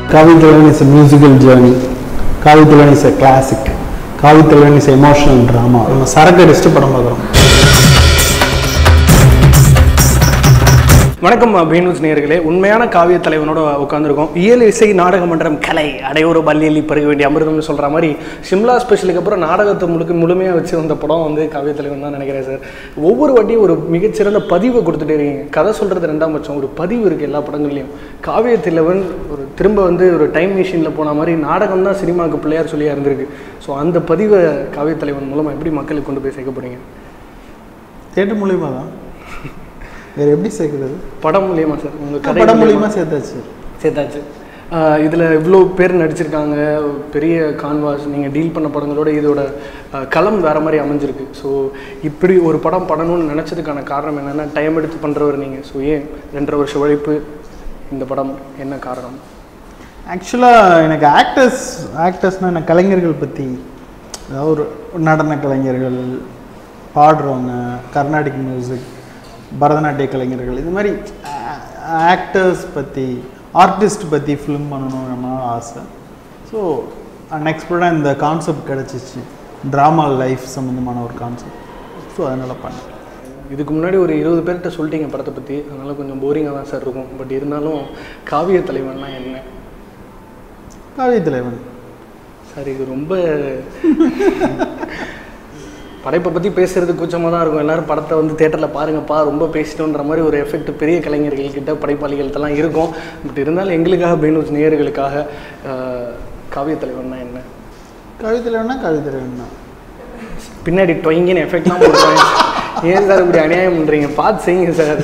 Kavithalan is a musical journey. Kavithalan is a classic. Kavithalan is emotional drama. நம்ம சரக்கு அடிச்சுட்டு படம் பார்க்குறோம் வணக்கம் பீனூஸ் நேயர்களே உண்மையான காவிய தலைவனோட உட்காந்துருக்கோம் இயல் இசை நாடக மன்றம் கலை அடையோரு பள்ளியில் பருக வேண்டிய அமிர்தம்னு சொல்கிற மாதிரி சிம்லா ஸ்பெஷலுக்கு அப்புறம் நாடகத்தை முழுக்க முழுமையாக வச்சு வந்த படம் வந்து காவிய தலைவன் தான் நினைக்கிறேன் சார் ஒவ்வொரு வாட்டியும் ஒரு மிகச்சிறந்த பதிவை கொடுத்துட்டே இருக்கீங்க கதை சொல்கிறது ரெண்டாம் பட்சம் ஒரு பதிவு இருக்குது எல்லா படங்கள்லையும் காவிய தலைவன் ஒரு திரும்ப வந்து ஒரு டைம் மிஷினில் போன மாதிரி நாடகம் தான் சினிமாவுக்கு பிள்ளையார் சொல்லியாக இருந்திருக்கு ஸோ அந்த பதிவை காவிய தலைவன் மூலமாக எப்படி மக்களுக்கு கொண்டு போய் சேர்க்க போகிறீங்க தேட்டர் மூலியமா தான் வேறு எப்படி சேர்க்குறது படம் மூலியமா சார் உங்கள் கதை படம் மூலியமா சேர்த்தாச்சு சேர்த்தாச்சு இதில் இவ்வளோ பேர் நடிச்சிருக்காங்க பெரிய கான்வாஸ் நீங்கள் டீல் பண்ண படங்களோட இதோட ஆஹ், களம் வேறு மாதிரி அமைஞ்சிருக்கு ஸோ இப்படி ஒரு படம் பண்ணணும்னு நினச்சதுக்கான காரணம் என்னென்னா டைம் எடுத்து பண்ணுறவர் நீங்கள் ஸோ ஏன் ரெண்டரை வருஷம் உழைப்பு இந்த படம் என்ன காரணம் ஆக்சுவலாக எனக்கு ஆக்டர்ஸ் ஆக்டர்ஸ்னால் எனக்கு கலைஞர்கள் பற்றி அதாவது ஒரு நடன கலைஞர்கள் பாடுறவங்க கர்நாடிக் மியூசிக் பரதநாட்டிய கலைஞர்கள் இது மாதிரி ஆக்டர்ஸ் பற்றி ஆர்டிஸ்ட் பற்றி ஃபிலிம் பண்ணணும்னு ரொம்ப நாள் ஆசை ஸோ அன்எக்ஸ்பெக்டாக இந்த கான்செப்ட் கிடச்சிச்சு ட்ராமா லைஃப் சம்மந்தமான ஒரு கான்செப்ட் ஸோ அதனால் பண்ணேன் இதுக்கு முன்னாடி ஒரு இருபது பேர்கிட்ட சொல்லிட்டீங்க படத்தை பற்றி அதனால் கொஞ்சம் போரிங்காக தான் சார் இருக்கும் பட் இருந்தாலும் காவிய தலைவன்லாம் என்ன காவிய தலைவன் சார் இது ரொம்ப படைப்பை பற்றி பேசுறது கூச்சமாக தான் இருக்கும் எல்லாரும் படத்தை வந்து தேட்டரில் பாருங்கப்பா ரொம்ப பேசிட்டோன்ற மாதிரி ஒரு எஃபெக்ட் பெரிய கலைஞர்கள் கிட்ட படைப்பாளிகள்கிட்டலாம் இருக்கும் பட் இருந்தாலும் எங்களுக்காக பீனூஸ் நேயர்களுக்காக ஆஹ், காவிய தலைவன்னா என்ன காவிய தலைவன்னா காவிய தலைவன் தான் பின்னாடி டொயங்கின்னு எஃபெக்ட்லாம் போடுறாங்க ஏன் சார் இப்படி அநியாயம் பண்ணுறீங்க பார்த்து செய்யுங்க சார்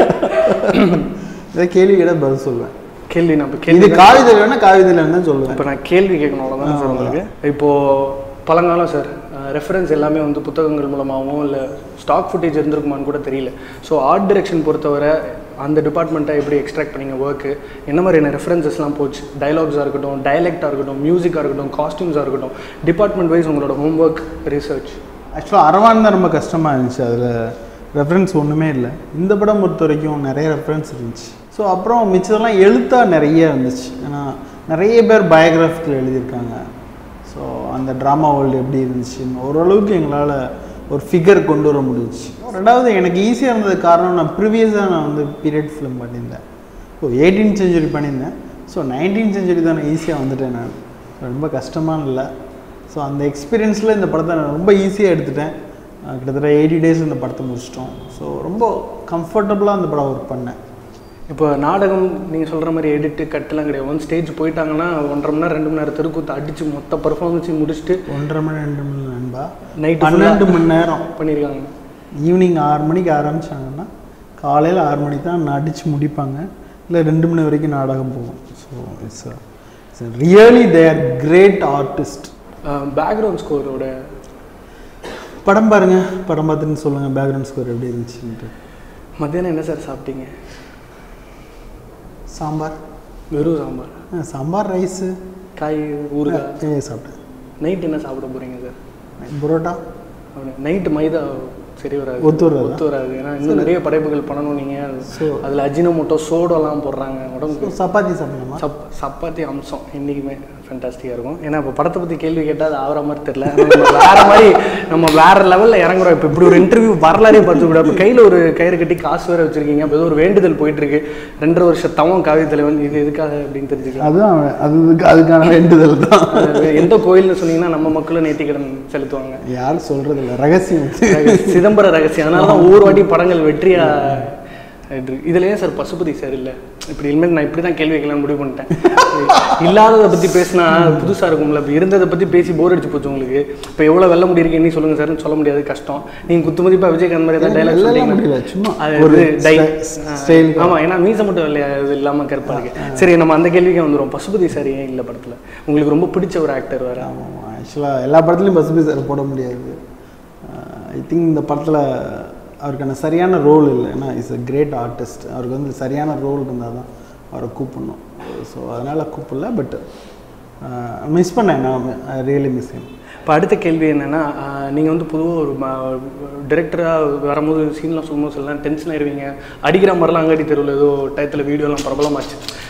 இதை கேள்வி கேட்ட பதில் சொல்லுவேன் கேள்வி நான் இப்போ இது கேள்வி காவிய தலைவன்னா காவிய தலைவன் தான் சொல்லுவேன் இப்போ நான் கேள்வி கேட்கணும் அவ்வளோதான் சார் உங்களுக்கு இப்போது பழங்காலம் சார் ரெஃபரன்ஸ் எல்லாமே வந்து புத்தகங்கள் மூலமாகவும் இல்லை ஸ்டாக் ஃபுட்டேஜ் இருந்திருக்குமான்னு கூட தெரியல ஸோ ஆர்ட் டைரக்ஷன் பொறுத்தவரை அந்த டிபார்ட்மெண்ட்டை எப்படி எக்ஸ்ட்ராக்ட் பண்ணீங்க ஒர்க்கு என்ன மாதிரியான ரெஃபரன்சஸ்லாம் போச்சு டயலாக்ஸாக இருக்கட்டும் டயலெக்டாக இருக்கட்டும் மியூசிக்காக இருக்கட்டும் காஸ்டியூம்ஸாக இருக்கட்டும் டிபார்ட்மெண்ட் வைஸ் உங்களோட ஹோம்ஒர்க் ரிசர்ச் ஆக்சுவலாக அரவான் தான் ரொம்ப கஷ்டமாக இருந்துச்சு அதில் ரெஃபரன்ஸ் ஒன்றுமே இல்லை இந்த படம் பொறுத்த வரைக்கும் நிறைய ரெஃபரன்ஸ் இருந்துச்சு ஸோ அப்புறம் மிச்சதெல்லாம் எழுத்தாக நிறைய இருந்துச்சு ஏன்னா நிறைய பேர் பயோகிராஃபிக்கில் எழுதியிருக்காங்க ஸோ அந்த ட்ராமா வேர்ல்டு எப்படி இருந்துச்சுன்னு ஓரளவுக்கு எங்களால் ஒரு ஃபிகர் கொண்டு வர முடிஞ்சுச்சு ரெண்டாவது எனக்கு ஈஸியாக இருந்தது காரணம் நான் ப்ரீவியஸாக நான் வந்து பீரியட் ஃபிலிம் பண்ணியிருந்தேன் ஓ எயிட்டீன் செஞ்சுரி பண்ணியிருந்தேன் ஸோ நைன்டீன் செஞ்சுரி தான் நான் ஈஸியாக வந்துட்டேன் நான் ரொம்ப கஷ்டமான இல்லை ஸோ அந்த எக்ஸ்பீரியன்ஸில் இந்த படத்தை நான் ரொம்ப ஈஸியாக எடுத்துட்டேன் அஹ் கிட்டத்தட்ட எயிட்டி டேஸ் இந்த படத்தை முடிச்சிட்டோம் ஸோ ரொம்ப கம்ஃபர்டபுளாக அந்த படம் ஒர்க் பண்ணேன் இப்போ நாடகம் நீங்கள் சொல்கிற மாதிரி எடிட்டு கட்டெல்லாம் கிடையாது ஒன் ஸ்டேஜ் போயிட்டாங்கன்னா ஒன்றரை மணி நேரம் ரெண்டு மணி நேரம் தெருக்கூத்து அடித்து மொத்த பர்ஃபார்மன்ஸையும் முடிச்சுட்டு ஒன்றரை மணி ரெண்டு மணி நண்பா Night பன்னெண்டு மணி நேரம் பண்ணியிருக்காங்க ஈவினிங் ஆறு மணிக்கு ஆரம்பிச்சாங்கன்னா காலையில் ஆறு மணிக்கு தான் அடித்து முடிப்பாங்க இல்லை ரெண்டு மணி வரைக்கும் நாடகம் போகும் so it's it's really there great artist background ஸ்கோரோட படம் பாருங்க படம் பார்த்துட்டு சொல்லுங்கள் பேக்ரவுண்ட் ஸ்கோர் எப்படி இருந்துச்சுன்ட்டு மத்தியானம் என்ன சார் சாப்பிட்டீங்க சாம்பார் வெறும் சாம்பார் ஆ, சாம்பார் ரைஸு காய் ஊறுகாய் ஏ சாப்பிட்டேன் நைட் என்ன சாப்பிட போறீங்க சார் புரோட்டா நைட்டு மைதா சரி வராது ஒத்து வராதா? ஒத்து வராது ஏன்னா இன்னும் நிறைய படைப்புகள் பண்ணணும் நீங்கள் So- அதில் அஜினோமோட்டோ சோடெல்லாம் போடுறாங்க உடம்புக்கு சப்பாத்தி சாப்பிடலாமா சப் சப்பாத்தி அம்சம் என்றைக்குமே ஃபென்டாஸ்டிக்காக இருக்கும் ஏன்னா இப்போ படத்தை பற்றி கேள்வி கேட்டால் அது ஆகிற மாதிரி தெரில நம்ம வேற மாதிரி நம்ம வேற லெவலில் இறங்குறோம் இப்போ இப்படி ஒரு இன்டர்வியூ வரலாறே பார்த்து கூட இப்போ கையில் ஒரு கயிறு கட்டி காசு வேற வச்சிருக்கீங்க இப்போ ஏதோ ஒரு வேண்டுதல் போயிட்டு இருக்கு ரெண்டரை வருஷம் தவம் காவிய தலைவன் இது எதுக்காக அப்படின்னு தெரிஞ்சுக்கலாம் அதுதான் அது அதுக்கான வேண்டுதல் தான் அது எந்த கோயில்னு சொன்னீங்கன்னா நம்ம மக்களும் நேர்த்திக்கடன் செலுத்துவாங்க யாரும் சொல்றது இல்லை ரகசியம் சிதம்பர ரகசியம் அதனால தான் ஒவ்வொரு வாட்டி படங்கள் வெற்றியா ஆயிட்டு இருக்கு. இதுல ஏன் சார் பசுபதி சார் இல்ல இப்படி இனிமேல் நான் இப்படி தான் கேள்வி வைக்கலாம்னு முடிவு பண்ணிட்டேன் இல்லாததை பத்தி பேசினா புதுசா இருக்கும்ல இப்போ இருந்ததை பத்தி பேசி போர் அடிச்சு போச்சு உங்களுக்கு இப்போ எவ்வளவு வெல்ல முடியிருக்கு என்ன சொல்லுங்க சார்னு சொல்ல முடியாது கஷ்டம் நீங்க குத்து மதிப்பா விஜயகாந்த் மாதிரி தான் டைலாக் வெல்லலாம் சொல்றீங்க முடியல, சும்மா அது ஒரு வந்து டை ஸ்ட- style க்கு. ஆமா ஏன்னா மீசை மட்டும் இல்லையா இது இல்லாம கருப்பா இருக்கு சரி நம்ம அந்த கேள்விக்கே வந்துரும் பசுபதி சார் ஏன் இல்ல படத்துல உங்களுக்கு ரொம்ப பிடிச்ச ஒரு ஆக்டர் வேற ஆமாம் ஆக்சுவலாக எல்லா படத்துலையும் பஸ் பஸ் போட முடியாது ஐ திங்க் இந்த படத்தில் அவருக்கான சரியான ரோல் இல்லை ஏன்னா இஸ் a கிரேட் ஆர்டிஸ்ட் அவருக்கு வந்து சரியான ரோல் இருந்தால் தான் அவரை கூப்பிடணும் ஸோ அதனால் கூப்பிடல பட் மிஸ் பண்ணேன் நான் ரியலி மிஸ் பண்ணேன் இப்போ அடுத்த கேள்வி என்னென்னா நீங்கள் வந்து பொதுவாக ஒரு டிரெக்டராக வரும்போது சீன்லாம் சொல்லும்போது எல்லாம் டென்ஷன் ஆயிருவீங்க அடிக்கிற மாதிரிலாம் அங்காடி தெருவில் ஏதோ டயத்தில் வீடியோலாம் பிரபலமாச்சு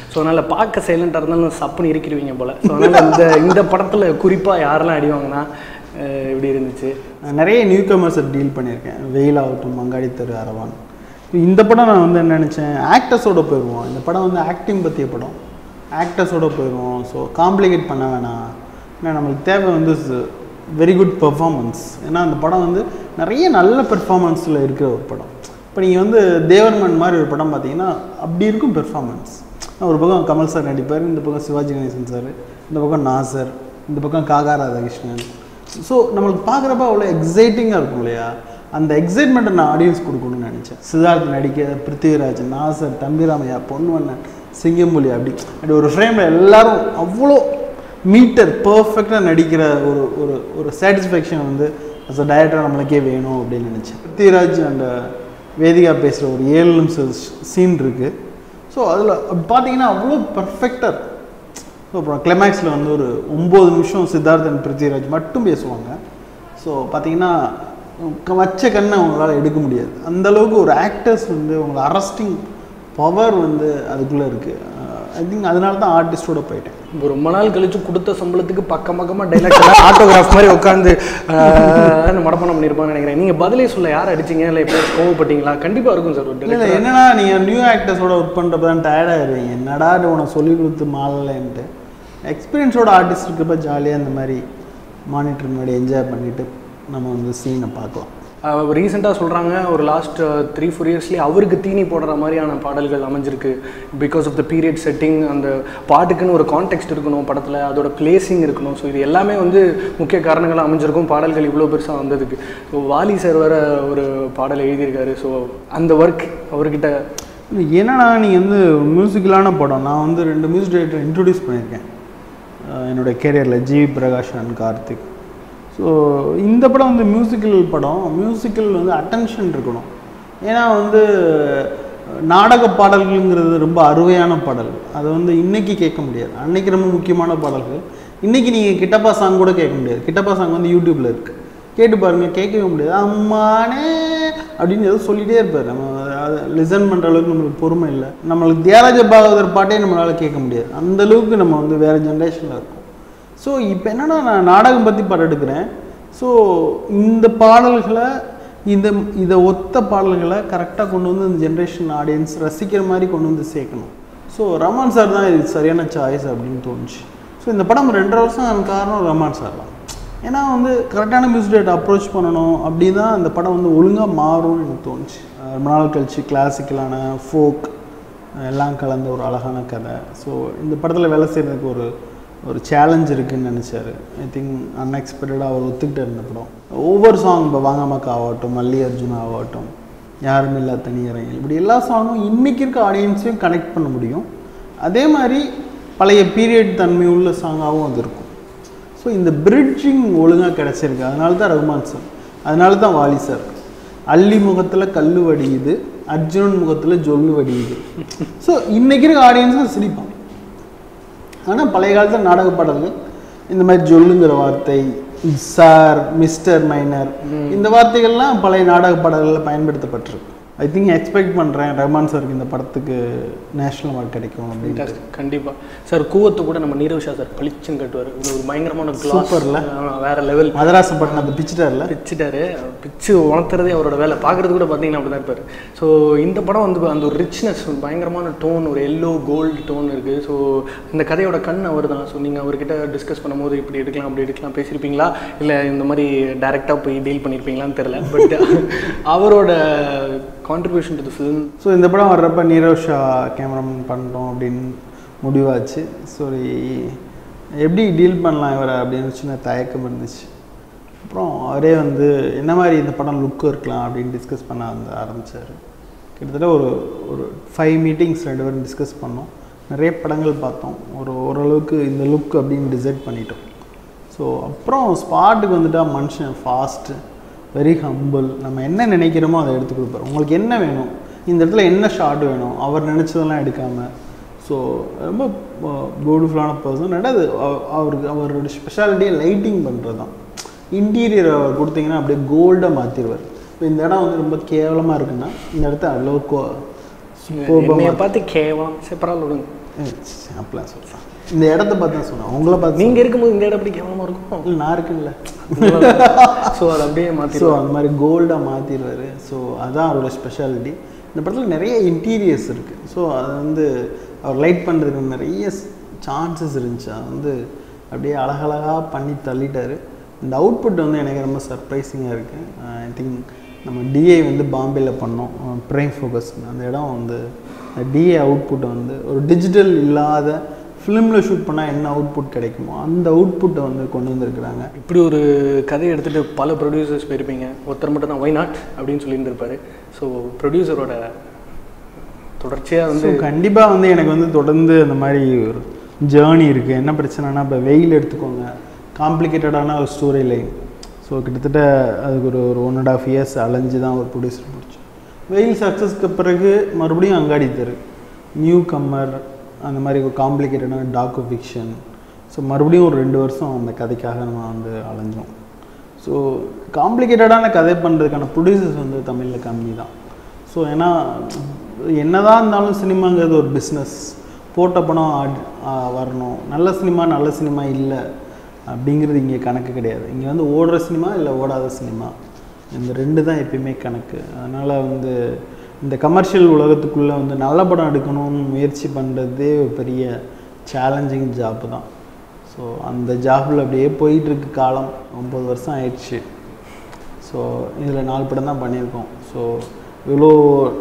ஸோ அதனால் பார்க்க சைலண்டாக இருந்தாலும் சப்புன்னு இருக்கிறவங்க போல் ஸோ அதனால் இந்த இந்த படத்தில் குறிப்பாக யாரெல்லாம் அடி வாங்கினா அஹ் எப்படி இருந்துச்சு நான் நிறைய நியூ கமர்ஸை டீல் பண்ணியிருக்கேன் வெயில் ஆகட்டும் மங்காடி தெரு அரவான் இந்த படம் நான் வந்து என்ன நினச்சேன் ஆக்டர்ஸோட போயிடுவோம் இந்த படம் வந்து ஆக்டிங் பற்றிய படம் ஆக்டர்ஸோட போயிடுவோம் ஸோ காம்ப்ளிகேட் பண்ண வேணாம் ஏன்னா நம்மளுக்கு தேவை வந்து வெரி குட் பெர்ஃபார்மன்ஸ் ஏன்னா அந்த படம் வந்து நிறைய நல்ல பெர்ஃபார்மன்ஸில் இருக்கிற ஒரு படம் இப்போ நீங்கள் வந்து தேவர்மன் மாதிரி ஒரு படம் பார்த்தீங்கன்னா அப்படி இருக்கும் பெர்ஃபார்மன்ஸ் ஒரு பக்கம் கமல் சார் நடிப்பார் இந்த பக்கம் சிவாஜி கணேசன் சார் இந்த பக்கம் நாசர் இந்த பக்கம் காகா ராதாகிருஷ்ணன் ஸோ நம்மளுக்கு பார்க்குறப்ப அவ்வளோ எக்ஸைட்டிங்காக இருக்கும் இல்லையா அந்த எக்ஸைட்மெண்ட்டை நான் ஆடியன்ஸ் கொடுக்கணும்னு நினச்சேன் சித்தார்த் நடிக்க பிருத்திவிராஜ் நாசர் தம்பிராமையா பொன்வண்ணன் சிங்கம்புலி அப்படி அப்படி ஒரு ஃப்ரேமில் எல்லாரும் அவ்வளோ மீட்டர் பர்ஃபெக்டாக நடிக்கிற ஒரு ஒரு ஒரு சாட்டிஸ்ஃபேக்ஷன் வந்து அஸ் அ டைரக்டர் நம்மளுக்கே வேணும் அப்படின்னு நினச்சேன் பிருத்திவிராஜ் அண்ட் வேதிகா பேசுகிற ஒரு ஏழு நிமிஷம் சீன் இருக்குது ஸோ அதில் பார்த்தீங்கன்னா அவ்வளோ பர்ஃபெக்டாக இருக்கும் ஸோ அப்புறம் கிளைமேக்ஸில் வந்து ஒரு ஒம்பது நிமிஷம் சித்தார்த்தன் பிருத்திவிராஜ் மட்டும் பேசுவாங்க ஸோ பார்த்தீங்கன்னா க- வச்ச கண்ணை அவங்களால எடுக்க முடியாது அந்த அளவுக்கு ஒரு ஆக்டர்ஸ் வந்து அவங்கள அரஸ்டிங் பவர் வந்து அதுக்குள்ளே இருக்குது ஐ திங்க் அதனால தான் ஆர்டிஸ்டோட போயிட்டேன் இப்போ ரொம்ப நாள் கழிச்சு கொடுத்த சம்பளத்துக்கு பக்கம் பக்கமாக டைலாக் ஆட்டோகிராஃப் மாதிரி உட்காந்து மடப்பணம் பண்ணியிருப்பான்னு நினைக்கிறேன் நீங்கள் பதிலே சொல்ல யார் அடிச்சீங்க இல்லை எப்போ கோவப்பட்டீங்களா கண்டிப்பாக இருக்கும் சார் ஒரு இல்லை இல்லை director. என்னன்னா நீங்கள் நியூ ஆக்டர்ஸோட ஒர்க் பண்ணுறப்ப தான் டயர்டாகிடுவீங்க என்னடா இது உனக்கு சொல்லி கொடுத்து மாறலைன்ட்டு எக்ஸ்பீரியன்ஸோட ஆர்டிஸ்ட் இருக்கப்ப ஜாலியாக இந்த மாதிரி மானிட்டர் முன்னாடி என்ஜாய் பண்ணிவிட்டு நம்ம வந்து சீனை பார்க்கலாம் ரீசெண்டாக சொல்கிறாங்க ஒரு லாஸ்ட் த்ரீ ஃபோர் இயர்ஸ்லேயே அவருக்கு தீனி போடுற மாதிரியான பாடல்கள் அமைஞ்சிருக்கு because of the period setting அந்த பாட்டுக்குன்னு ஒரு கான்டெக்ட் இருக்கணும் படத்தில் அதோட பிளேசிங் இருக்கணும் ஸோ இது எல்லாமே வந்து முக்கிய காரணங்களாக அமைஞ்சிருக்கும் பாடல்கள் இவ்வளோ பெருசாக வந்ததுக்கு ஸோ வாலி சார் வேற ஒரு பாடல் எழுதியிருக்காரு ஸோ அந்த ஒர்க் அவர்கிட்ட இது என்னன்னா நீங்கள் வந்து மியூசிக்கலான படம் நான் வந்து ரெண்டு மியூசிக் டைரக்டர் இன்ட்ரடியூஸ் பண்ணியிருக்கேன் அஹ் என்னோட கேரியரில் G Prakash and Karthik so இந்த படம் வந்து மியூசிக்கல் படம் மியூசிக்கல் வந்து அட்டென்ஷன் இருக்கணும் ஏன்னா வந்து நாடக பாடல்கள்ங்கிறது ரொம்ப அருமையான பாடல் அதை வந்து இன்னைக்கு கேட்க முடியாது அன்னைக்கு ரொம்ப முக்கியமான பாடல்கள் இன்னைக்கு நீங்கள் கிட்டப்பா சாங் கூட கேட்க முடியாது கிட்டப்பா சாங் வந்து யூடியூப்பில் இருக்குது கேட்டு பாருங்க கேட்கவே முடியாது அம்மானே அப்படின்னு ஏதோ சொல்லிட்டே இருப்பார் நம்ம அதை லிசன் பண்ணுற அளவுக்கு நம்மளுக்கு பொறுமை இல்லை நம்மளுக்கு தியாகராஜ பாகவதர் பாட்டே நம்மளால் கேட்க முடியாது அந்த அளவுக்கு நம்ம வந்து வேறு ஜென்ரேஷனில் இருக்கோம் ஸோ இப்போ என்னன்னா நான் நாடகம் பற்றி படம் எடுக்கிறேன் ஸோ இந்த பாடல்களை இந்த இதை ஒத்த பாடல்களை கரெக்டாக கொண்டு வந்து இந்த ஜென்ரேஷன் ஆடியன்ஸ் ரசிக்கிற மாதிரி கொண்டு வந்து சேர்க்கணும் ஸோ ரமான் சார் தான் இது சரியான சாய்ஸ் அப்படின்னு தோணுச்சு ஸோ இந்த படம் ரெண்டரை வருஷம் ஆன காரணம் ரமான் சார் தான் ஏன்னா வந்து கரெக்டான மியூசிக் டேட் அப்ரோச் பண்ணணும் அப்படின்னா அந்த படம் வந்து ஒழுங்காக மாறும்னு எனக்கு தோணுச்சு அஹ் ரொம்ப நாள் கழிச்சு கிளாசிக்கலான ஃபோக் எல்லாம் கலந்த ஒரு அழகான கதை ஸோ இந்த படத்தில் வேலை செய்கிறதுக்கு ஒரு ஒரு சேலஞ்ச் இருக்குன்னு நினச்சாரு ஐ திங்க் அன்எக்ஸ்பெக்டடாக அவர் ஒத்துக்கிட்டு இருந்த படம் ஒவ்வொரு சாங் இப்போ வாங்கமக்கா ஆகட்டும் மல்லி அர்ஜுன் ஆகட்டும் யாரும் இல்லா தனியறைகள் இப்படி எல்லா சாங்கும் இன்றைக்கி இருக்க ஆடியன்ஸையும் கனெக்ட் பண்ண முடியும் அதே மாதிரி பழைய பீரியட் தன்மை உள்ள சாங்காகவும் அது இருக்கும் ஸோ இந்த பிரிட்ஜிங் ஒழுங்காக கிடச்சிருக்கு அதனால தான் ரகுமான் சார் அதனால தான் வாலி சார் அள்ளி முகத்தில் கல்லு வடியுது அர்ஜுனன் முகத்தில் ஜொல்லு வடியுது ஸோ இன்றைக்கி இருக்க ஆடியன்ஸும் சிரிப்பான் ஆனால் பழைய காலத்தில் நாடக பாடல்கள் இந்த மாதிரி ஜொல்லுங்கிற வார்த்தை சார் மிஸ்டர் மைனர் இந்த வார்த்தைகள்லாம் பழைய நாடக பாடல்களில் பயன்படுத்தப்பட்டிருக்கு ஐ திங்க் எக்ஸ்பெக்ட் பண்ணுறேன் ரஹ்மான் சாருக்கு இந்த படத்துக்கு நேஷ்னல் அவார்ட் கிடைக்கும் அப்படின்னு கண்டிப்பாக சார் கூவத்தை கூட நம்ம நீரவ் ஷா சார் பளிச்சுன்னு கட்டுவார் இது ஒரு பயங்கரமான கிளாஸ் Superல. வேற லெவல் மதராசப்பட்டினத்தை பிச்சுட்டார்ல பிச்சுட்டாரு பிச்சு உணர்த்துறதே அவரோட வேலை பார்க்குறது கூட பார்த்தீங்கன்னா அப்படி தான் இருப்பார் ஸோ இந்த படம் வந்து அந்த ஒரு ரிச்னஸ் பயங்கரமான டோன் ஒரு எல்லோ கோல்டு டோன் இருக்குது ஸோ இந்த கதையோட கண் அவர் தான் ஸோ நீங்கள் அவர்கிட்ட டிஸ்கஸ் பண்ணும்போது இப்படி எடுக்கலாம் அப்படி எடுக்கலாம் பேசியிருப்பீங்களா இல்லை இந்த மாதிரி டைரெக்டாக போய் டீல் பண்ணியிருப்பீங்களான்னு தெரில பட் அவரோட contribution to the film so இந்த படம் வர்றப்ப நீரவ் ஷா கேமராமேன் பண்ணிட்டோம் அப்படின்னு முடிவாச்சு சரி எப்படி டீல் பண்ணலாம் இவரை அப்படின்னு சின்ன தயக்கம் இருந்துச்சு அப்புறம் அவரே வந்து என்ன மாதிரி இந்த படம் லுக் இருக்கலாம் அப்படின்னு டிஸ்கஸ் பண்ண வந்து ஆரம்பித்தார் கிட்டத்தட்ட ஒரு ஒரு ஃபைவ் மீட்டிங்ஸ் ரெண்டு பேரும் டிஸ்கஸ் பண்ணோம் நிறைய படங்கள் பார்த்தோம் ஒரு ஓரளவுக்கு இந்த லுக் அப்படின்னு டிசைட் பண்ணிட்டோம் ஸோ அப்புறம் ஸ்பாட்டுக்கு வந்துட்டா மனுஷன் ஃபாஸ்ட்டு வெரி ஹம்பிள் நம்ம என்ன நினைக்கிறோமோ அதை எடுத்து கொடுப்பாரு உங்களுக்கு என்ன வேணும் இந்த இடத்துல என்ன ஷாட் வேணும் அவர் நினச்சதெல்லாம் எடுக்காமல் ஸோ ரொம்ப பியூட்டிஃபுல்லான பர்சன் ரெண்டாவது அவ- அவருக்கு அவரோட ஸ்பெஷாலிட்டியே லைட்டிங் பண்ணுறது தான் இன்டீரியர் அவர் கொடுத்தீங்கன்னா அப்படியே கோல்டாக மாற்றிடுவார் இப்போ இந்த இடம் வந்து ரொம்ப கேவலமாக இருக்குன்னா இந்த இடத்த அவ்வளோ கோ என்னைய பார்த்து கேவலம் சரி பரவாயில்ல விடுங்க அப்படிலாம் சொல்லலாம் இந்த இடத்த பார்த்து தான் சொன்னேன் உங்களை பார்த்து நீங்க இருக்கும்போது இந்த இடம் எப்படி கேவலமா இருக்கும் இல்லை நான் இருக்குல்ல ஸோ அதை அப்படியே மாற்றி ஸோ அந்த மாதிரி கோல்டாக மாற்றிடுவார் ஸோ அதான் அவரோட ஸ்பெஷாலிட்டி இந்த படத்தில் நிறைய இன்டீரியர்ஸ் இருக்குது ஸோ அது வந்து அவர் லைட் பண்ணுறதுக்கு நிறைய சான்சஸ் இருந்துச்சு அது வந்து அப்படியே அழகழகாக பண்ணி தள்ளிட்டாரு இந்த அவுட்புட் வந்து எனக்கு ரொம்ப சர்ப்ரைசிங்காக இருக்குது ஐ திங்க் நம்ம டிஏ வந்து பாம்பேல பண்ணோம் ப்ரைம் ஃபோக்கஸ் அந்த இடம் வந்து டிஏ அவுட்புட் வந்து ஒரு டிஜிட்டல் இல்லாத ஃபிலிமில் ஷூட் பண்ணால் என்ன அவுட்புட் கிடைக்குமோ அந்த அவுட்புட்டை வந்து கொண்டு வந்திருக்கிறாங்க இப்படி ஒரு கதையை எடுத்துட்டு பல ப்ரொடியூசர்ஸ் போயிருப்பீங்க ஒருத்தர் மட்டும் தான் ஒய் நாட் அப்படின்னு சொல்லிட்டு இருப்பாரு ஸோ ப்ரொடியூசரோட தொடர்ச்சியாக வந்து ஸோ கண்டிப்பாக வந்து எனக்கு வந்து தொடர்ந்து அந்த மாதிரி ஒரு ஜேர்னி இருக்குது என்ன பிரச்சனைனா இப்போ வெயில் எடுத்துக்கோங்க காம்ப்ளிகேட்டடான ஒரு ஸ்டோரி லைன் ஸோ கிட்டத்தட்ட அதுக்கு ஒரு ஒரு ஒன் அண்ட் ஆஃப் இயர்ஸ் அலைஞ்சு தான் ஒரு ப்ரொடியூசர் முடிச்சோம் வெயில் சக்ஸஸ்க்கு பிறகு மறுபடியும் அங்காடி தெரு நியூ கம்மர் அந்த மாதிரி ஒரு காம்ப்ளிகேட்டடான டாக்கு ஃபிக்ஷன் ஸோ மறுபடியும் ஒரு ரெண்டு வருஷம் அந்த கதைக்காக நம்ம வந்து அலைஞ்சோம் ஸோ காம்ப்ளிகேட்டடான கதை பண்ணுறதுக்கான ப்ரொடியூசர்ஸ் வந்து தமிழில் கம்மி தான் ஸோ ஏன்னா என்னதான் இருந்தாலும் சினிமாங்கிறது ஒரு பிஸ்னஸ் போட்ட படம் ஆட்- ஆ, வரணும் நல்ல சினிமா நல்ல சினிமா இல்லை அப்படிங்கிறது இங்கே கணக்கு கிடையாது இங்கே வந்து ஓடுற சினிமா இல்லை ஓடாத சினிமா இந்த ரெண்டு தான் எப்பயுமே கணக்கு அதனால் வந்து இந்த கமர்ஷியல் உலகத்துக்குள்ளே வந்து நல்ல படம் எடுக்கணும்னு முயற்சி பண்ணுறதே ஒரு பெரிய சேலஞ்சிங் ஜாப் தான் ஸோ அந்த ஜாபில் அப்படியே போயிட்டுருக்கு காலம் ஒம்பது வருஷம் ஆயிடுச்சு ஸோ இதில் நாலு படம் தான் பண்ணியிருக்கோம் ஸோ இவ்வளோ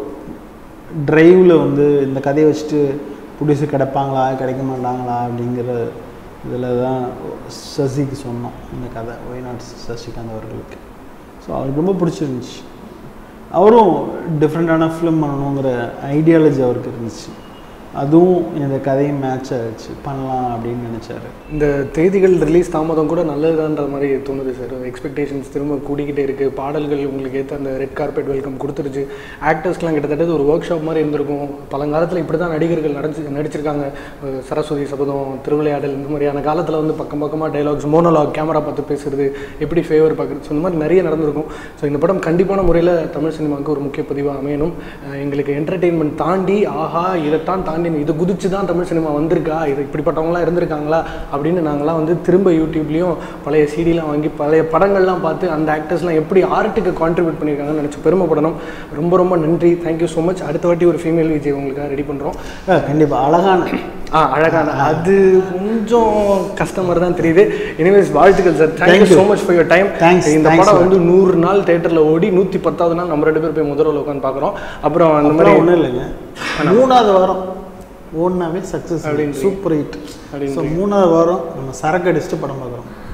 டிரைவில் வந்து இந்த கதையை வச்சுட்டு ப்ரொடியூசர் கிடைப்பாங்களா கிடைக்க மாட்டாங்களா அப்படிங்கிற இதில் தான் சசிக்கு சொன்னோம் இந்த கதை ஒய் நாட் சசிகாந்த் அவர்களுக்கு ஸோ அவருக்கு ரொம்ப பிடிச்சிருந்துச்சு அவரும் டிஃப்ரெண்ட்டான ஃபிலிம் பண்ணணுங்கிற ஐடியாலஜி அவருக்கு இருந்துச்சு அதுவும் இந்த கதையும் மேட்ச் ஆயிடுச்சு பண்ணலாம் அப்படின்னு நினச்சாரு இந்த தேதிகள் ரிலீஸ் தாமதம் கூட நல்லதுதான்ற மாதிரி தோணுது சார் எக்ஸ்பெக்டேஷன்ஸ் திரும்ப கூடிக்கிட்டே இருக்குது பாடல்கள் உங்களுக்கு ஏற்ற அந்த ரெட் கார்பெட் வெல்கம் கொடுத்துருச்சு ஆக்டர்ஸ்லாம் கிட்டத்தட்ட இது ஒரு ஒர்க் ஷாப் மாதிரி இருந்திருக்கும் பழங்காலத்தில் இப்படி தான் நடிகர்கள் நடிச்சு நடிச்சிருக்காங்க அஹ் சரஸ்வதி சபதம் திருவிளையாடல் இந்த மாதிரியான காலத்தில் வந்து பக்கம் பக்கமாக டைலாக்ஸ் மோனோலாக் கேமரா பார்த்து பேசுறது எப்படி ஃபேவர் பார்க்குறது ஸோ இந்த மாதிரி நிறைய நடந்திருக்கும் ஸோ இந்த படம் கண்டிப்பான முறையில் தமிழ் சினிமாவுக்கு ஒரு முக்கிய பதிவாக அமையணும் அஹ் எங்களுக்கு என்டர்டெயின்மெண்ட் தாண்டி ஆஹா இதைத்தான் தாண்டி இது குதிச்சு தான் தமிழ் சினிமா வந்திருக்கா இது இப்படிப்பட்டவங்களாம் இருந்திருக்காங்களா அப்படின்னு நாங்களாம் வந்து திரும்ப யூடியூப்லேயும் பழைய சிடிலாம் வாங்கி பழைய படங்கள்லாம் பார்த்து அந்த ஆக்டர்ஸ்லாம் எப்படி ஆர்ட்டுக்கு கான்ட்ரிபியூட் பண்ணியிருக்காங்கன்னு நினச்சி பெருமைப்படணும் ரொம்ப ரொம்ப நன்றி தேங்க்யூ ஸோ மச் அடுத்த வாட்டி ஒரு ஃபீமேல் விஜய் உங்களுக்காக ரெடி பண்ணுறோம் கண்டிப்பாக அழகான ஆ அழகான அது கொஞ்சம் கஷ்டமாக தான் தெரியுது எனிவேஸ் வாழ்த்துக்கள் sir Thank thank you you. So much for your time Thanks, இந்த thanks படம் a lot. வந்து நூறு நாள் தேட்டரில் ஓடி நூற்றி பத்தாவது நாள் நம்ம ரெண்டு பேர் போய் முதல்ல உட்காந்து பார்க்குறோம் அப்புறம் அந்த மாதிரி அப்புறம் ஒன்றும் இல்லைங்க மூணாவது வாரம் ஓடினாவே சக்ஸஸ் அப்படின்றீங்க. சூப்பர் ஹிட் அப்படின்றீங்க. ஸோ மூணாவது வாரம் நம்ம சரக்கு அடிச்சுட்டு படம் பார்க்குறோம்